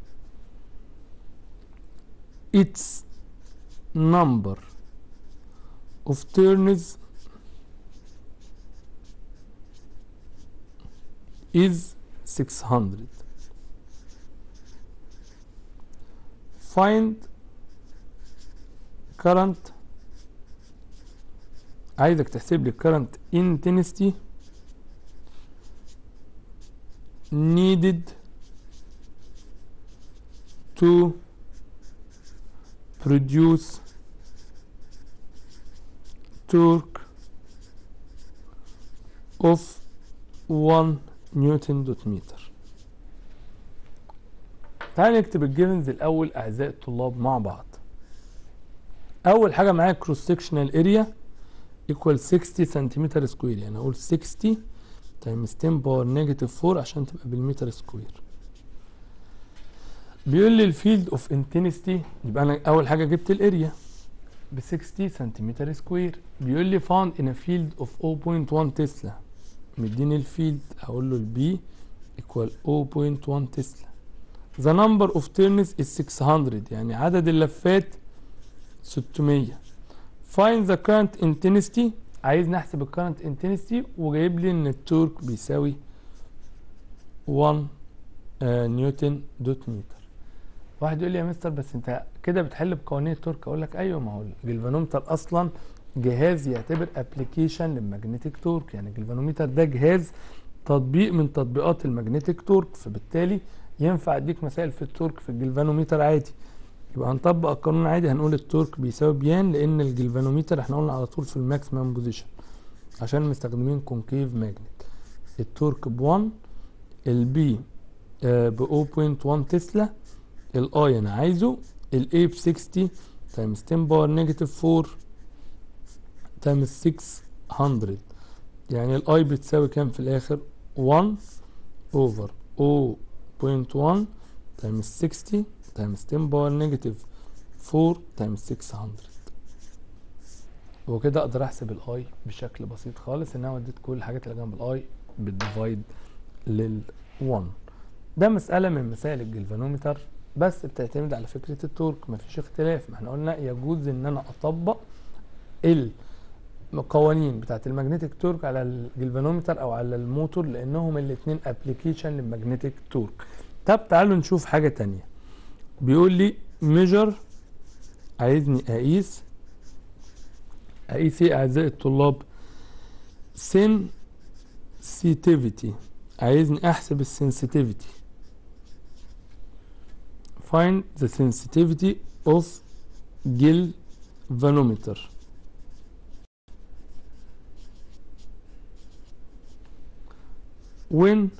[SPEAKER 1] its number of turns is 600 find current عايزك تحسب لي current intensity needed to produce torque of 1 نيوتن دوت متر تعال نكتب الجيفنز الاول اعزائي الطلاب مع بعض اول حاجه معايا كروس سكشنال اريا ايكوال 60 سنتيمتر سكوير يعني اقول 60 تايمز 10 باور نيجاتيف 4 عشان تبقى بالمتر سكوير بيقول لي الفيلد اوف انتنستي يبقى انا اول حاجه جبت الاريا ب 60 سنتيمتر سكوير بيقول لي found in a field of 0.1 تسلا مديني الفيلد هقول له البي equal 0.1 تسلا the number of turns is 600 يعني عدد اللفات 600 find the current intensity عايز نحسب الكرنت intensity وجايب لي ان التورك بيساوي 1 آه نيوتن دوت متر واحد يقول لي يا مستر بس انت كده بتحل بقوانين التورك اقول لك ايوه ما هو الجلفانومتر اصلا جهاز يعتبر ابلكيشن للماجنتيك تورك يعني الجلفانومتر ده جهاز تطبيق من تطبيقات الماجنتيك تورك فبالتالي ينفع اديك مسائل في التورك في الجلفانومتر عادي يبقى هنطبق القانون عادي هنقول التورك بيساوي بيان لان الجلفانومتر احنا قلنا على طول في الماكسيمم بوزيشن عشان مستخدمين كونكيف ماجنت التورك ب 1 البي ب 0.1 تسلا الاي انا عايزه الاي ب 60 تايمز 10 باور نيجاتيف 4 تايمز 600 يعني الاي بتساوي كام في الاخر 1 اوفر 0.1 times 60 times 10 باور نيجاتيف 4 times 600 وكده اقدر احسب الاي بشكل بسيط خالص ان انا وديت كل الحاجات اللي جنب الاي بالديفايد لل 1 ده مسألة من مسائل الجلفانومتر بس بتعتمد على فكرة التورك مفيش اختلاف ما احنا قلنا يجوز ان انا اطبق القوانين بتاعت المagnetic تورك على الجلفانومتر او على الموتور لانهم الاتنين ابلكيشن للمagnetic تورك طب تعالوا نشوف حاجة تانية بيقول لي measure عايزني اقيس اقيس ايه اعزائي الطلاب sensitivity عايزني احسب السنسيتيفيتي find the sensitivity of galvanometer when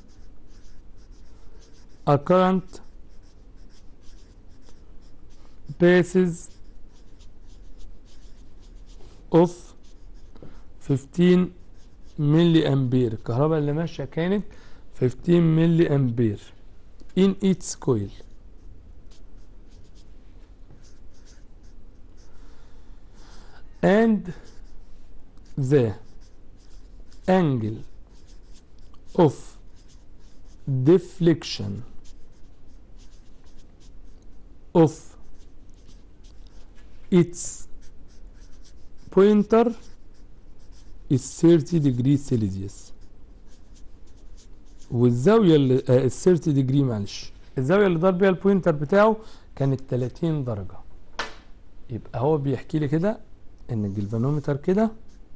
[SPEAKER 1] a current passes of 15 ملي امبير الكهرباء اللي ماشيه كانت 15 ملي امبير in its coil and the angle of deflection of its pointer is 30 degree Celsius والزاوية اللي آه، ال 30 degree معلش الزاوية اللي ضرب بيها البوينتر بتاعه كانت 30 درجة يبقى هو بيحكي لي كده ان الجلفانومتر كده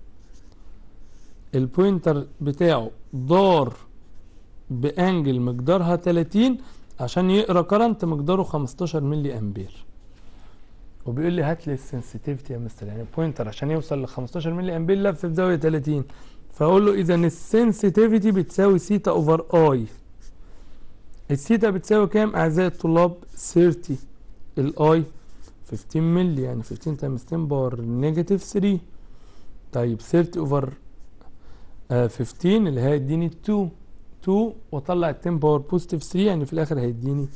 [SPEAKER 1] البوينتر بتاعه دار بانجل مقدارها 30 عشان يقرا كرنت مقداره 15 ملي امبير وبيقول لي هات لي السنسيتيفيتي يا مستر يعني البوينتر عشان يوصل ل 15 ملي امبير لف في زاويه 30 فاقول له اذا السنسيتيفيتي بتساوي سيتا اوفر اي السيتا بتساوي كام اعزائي الطلاب 30 الاي 15 ملي يعني 15 تايمز 10 باور نيجاتيف 3 طيب 30 اوفر 15 اللي هيديني 2 2 واطلع ال 10 باور بوزيتيف 3 يعني في الاخر هيديني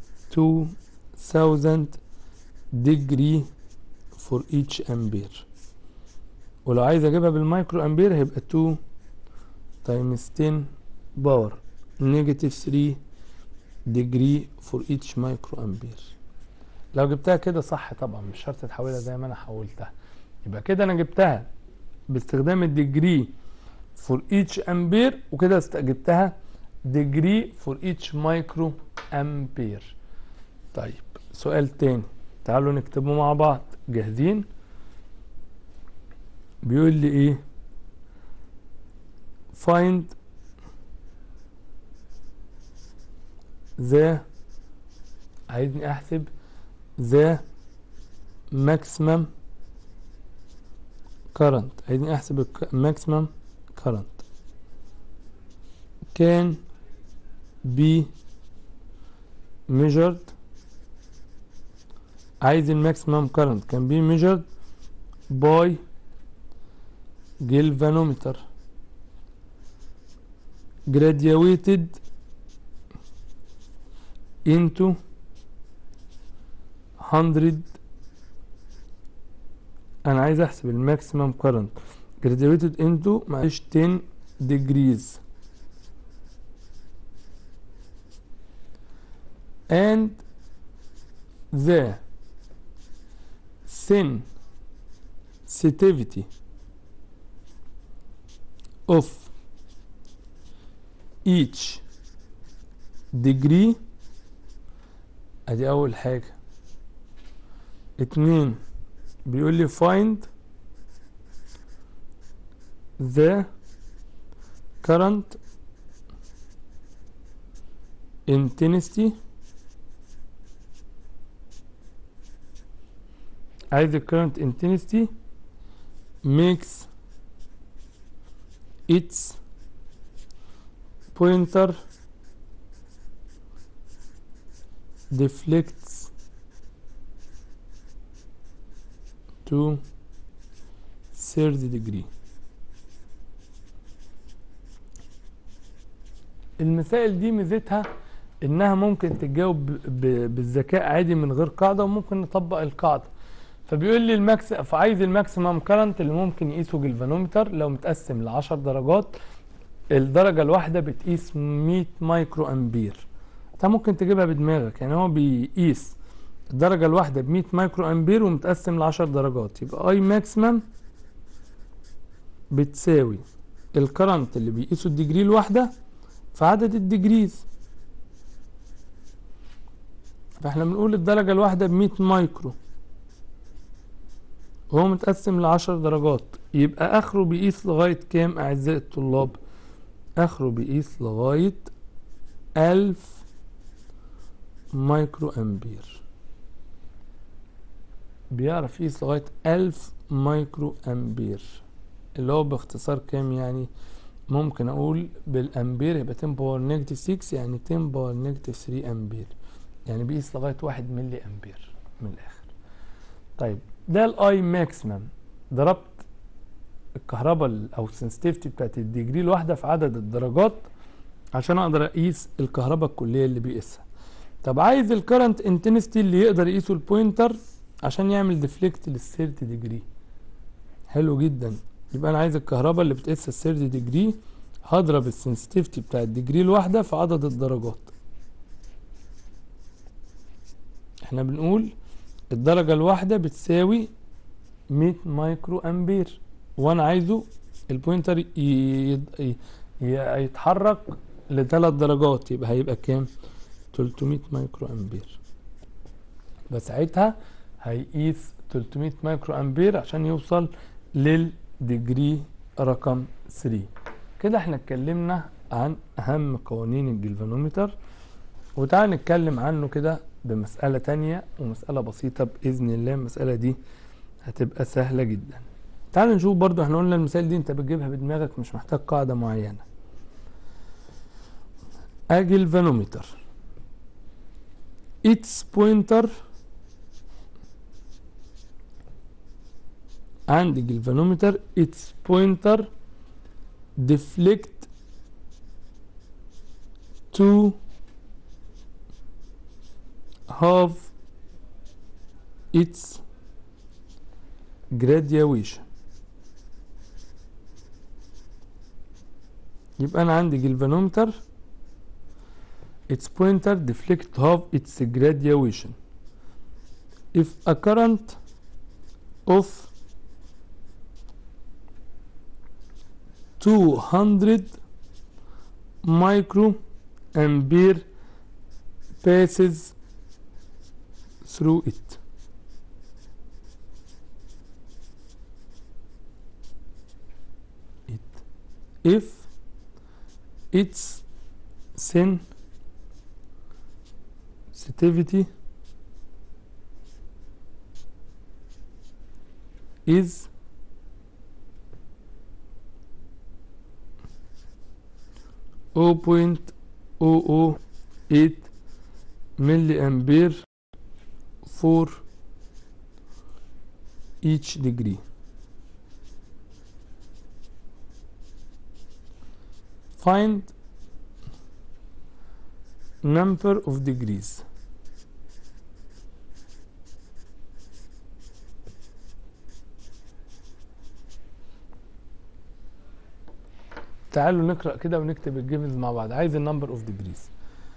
[SPEAKER 1] 2000 degree for each ampere ولو عايز اجيبها بالمايكرو امبير هيبقى 2 times 10 باور نيجاتيف 3 degree for each مايكرو امبير لو جبتها كده صح طبعا مش شرط تحولها زي ما انا حولتها يبقى كده انا جبتها باستخدام الديجري فور each امبير وكده است- جبتها degree for each مايكرو امبير طيب سؤال تاني تعالوا نكتبه مع بعض جاهزين بيقول لي ايه find the عايزني احسب the maximum current عايزني احسب ال maximum current can be measured عايز الماكسيمم current can be measured by galvanometer graduated into 100 انا عايز احسب الماكسيمم current graduated into معلش 10 degrees and the sensitivity of each degree ادي اول حاجة اتنين بيقول لي find the current intensity عايز ال current intensity makes its pointer deflects to 30 degree المسائل دي ميزتها انها ممكن تتجاوب ب- ب- بالذكاء عادي من غير قاعده وممكن نطبق القاعده فبيقول لي الماكس فعايز الماكسيمم كرنت اللي ممكن يقيسه جلفانومتر لو متقسم ل 10 درجات الدرجه الواحده بتقيس 100 مايكرو امبير انت ممكن تجيبها بدماغك يعني هو بيقيس الدرجه الواحده ب 100 مايكرو امبير ومتقسم ل 10 درجات يبقى اي ماكسيمم بتساوي الكرنت اللي بيقيسه الديجري الواحده في عدد الديجريز فاحنا بنقول الدرجة الواحدة بمية مايكرو وهو متقسم لعشر درجات يبقى اخره بيقيس لغاية كام اعزائي الطلاب اخره بيقيس لغاية الف مايكرو امبير بيعرف يقيس لغاية الف مايكرو امبير اللي هو باختصار كام يعني ممكن اقول بالامبير يبقى 10 باور نيجاتيف 6 يعني 10 باور نيجاتيف 3 امبير يعني بيقيس لغايه 1 ملي امبير من الاخر طيب ده الاي ماكسيمم ضربت الكهرباء ال- او السنسيتيفيتي بتاعت الديجري الواحده في عدد الدرجات عشان اقدر اقيس الكهرباء الكليه اللي بيقيسها طب عايز الكرنت انتنستي اللي يقدر يقيسه البوينتر عشان يعمل ديفليكت لل 30 ديجري حلو جدا يبقى انا عايز الكهرباء اللي بتقيسها ال 30 ديجري هضرب السنسيتيفيتي بتاع الديجري الواحده في عدد الدرجات احنا بنقول الدرجة الواحدة بتساوي 100 مايكرو امبير وانا عايزه البوينتر ي- ي- ي- ي- يتحرك لثلاث درجات يبقى هيبقى كام 300 مايكرو امبير بس ساعتها هيقيس 300 مايكرو امبير عشان يوصل للديجري رقم 3 كده احنا اتكلمنا عن اهم قوانين الجلفانومتر وتعال نتكلم عنه كده بمسألة تانية ومسألة بسيطة بإذن الله المسألة دي هتبقى سهلة جدا تعال نشوف برضو احنا قلنا المثال دي انت بتجيبها بدماغك مش محتاج قاعدة معينة اجي الفانومتر its pointer عندي الفانومتر its pointer deflect to have its graduation يبقى انا عندي galvanometer its pointer deflect to have its graduation if a current of 200 micro ampere passes through it it if its sensitivity is O point O O eight milliampere for each degree. Find number of degrees. تعالوا نقرأ كده ونكتب الجيفنز مع بعض عايز النمبر اوف ديجريز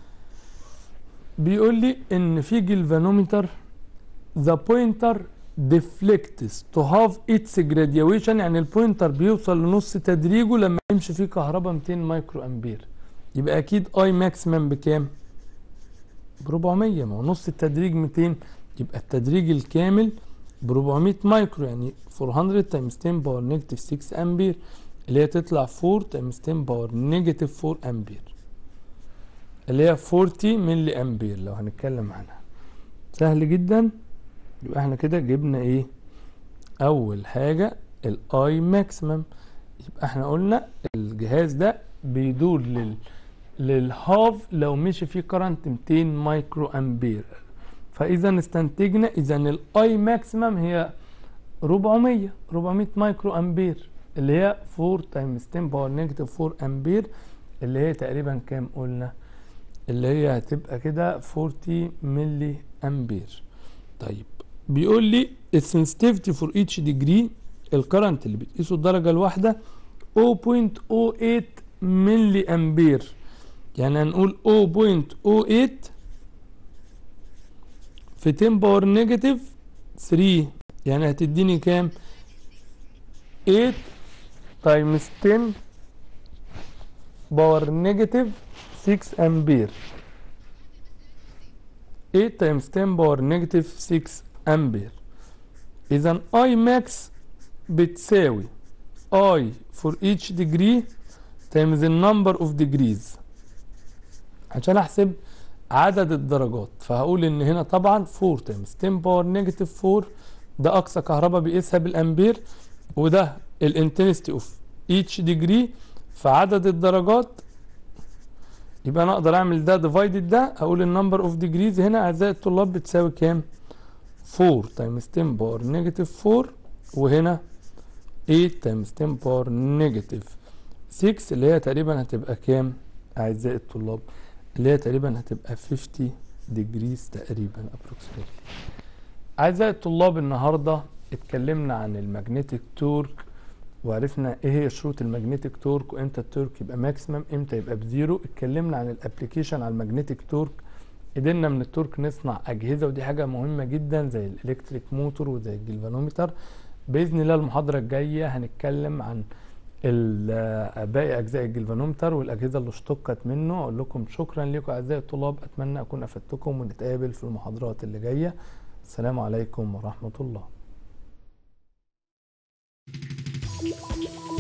[SPEAKER 1] بيقول لي ان في جلفانومتر ذا بوينتر deflects to have its graduation يعني البوينتر بيوصل لنص تدريجه لما يمشي فيه كهرباء 200 مايكرو امبير يبقى اكيد اي ماكسيمم بكام ب 400 ما هو نص التدريج 200 يبقى التدريج الكامل ب 400 مايكرو يعني 400 تايمز 10 باور نيجاتيف 6 امبير اللي هي تطلع 4 تايمز 10 باور نيجاتيف 4 امبير اللي هي 40 ملي امبير لو هنتكلم عنها سهل جدا يبقى احنا كده جبنا ايه اول حاجة الاي ماكسيمم يبقى احنا قلنا الجهاز ده بيدور لل للهاف لو مشي فيه كرنت 200 مايكرو امبير فاذا استنتجنا اذا الاي ماكسيمم هي 400 400 مايكرو امبير اللي هي 4 تايمز 10 باور نيجاتيف 4 امبير اللي هي تقريبا كام قلنا اللي هي هتبقى كده 40 ملي امبير طيب بيقول لي السنسيتيفيتي فور ايتش ديجري الكرنت اللي بتقيسه الدرجه الواحده 0.08 ملي امبير يعني هنقول 0.08 في 10 باور نيجاتيف 3 يعني هتديني كام 8 تايمز 10 باور نيجاتيف 6 امبير 8 تايمز 10 باور نيجاتيف 6 امبير اذا اي ماكس بتساوي اي فور each degree times the number of degrees عشان احسب عدد الدرجات فهقول ان هنا طبعا 4 تايمز 10 باور نيجاتيف 4 ده اقصى كهرباء بيقيسها بالامبير وده الانتنستي اوف each degree فعدد الدرجات يبقى انا اقدر اعمل ده ديفايدد ده اقول النمبر اوف ديجريز هنا اعزائي الطلاب بتساوي كام 4 تايمز 10 باور نيجاتيف 4 وهنا 8 تايمز 10 باور نيجاتيف 6 اللي هي تقريبا هتبقى كام اعزائي الطلاب اللي هي تقريبا هتبقى 50 ديجريز تقريبا approximately اعزائي الطلاب النهارده اتكلمنا عن المagnetic تورك وعرفنا ايه هي شروط المagnetic تورك وامتى التورك يبقى ماكسيمم امتى يبقى بزيرو اتكلمنا عن الابلكيشن على المagnetic تورك قدرنا من التورك نصنع اجهزه ودي حاجه مهمه جدا زي الالكتريك موتور وزي الجلفانومتر باذن الله المحاضره الجايه هنتكلم عن ال- باقي اجزاء الجلفانومتر والاجهزه اللي اشتقت منه اقول لكم شكرا لكم اعزائي الطلاب اتمنى اكون افدتكم ونتقابل في المحاضرات اللي جايه السلام عليكم ورحمه الله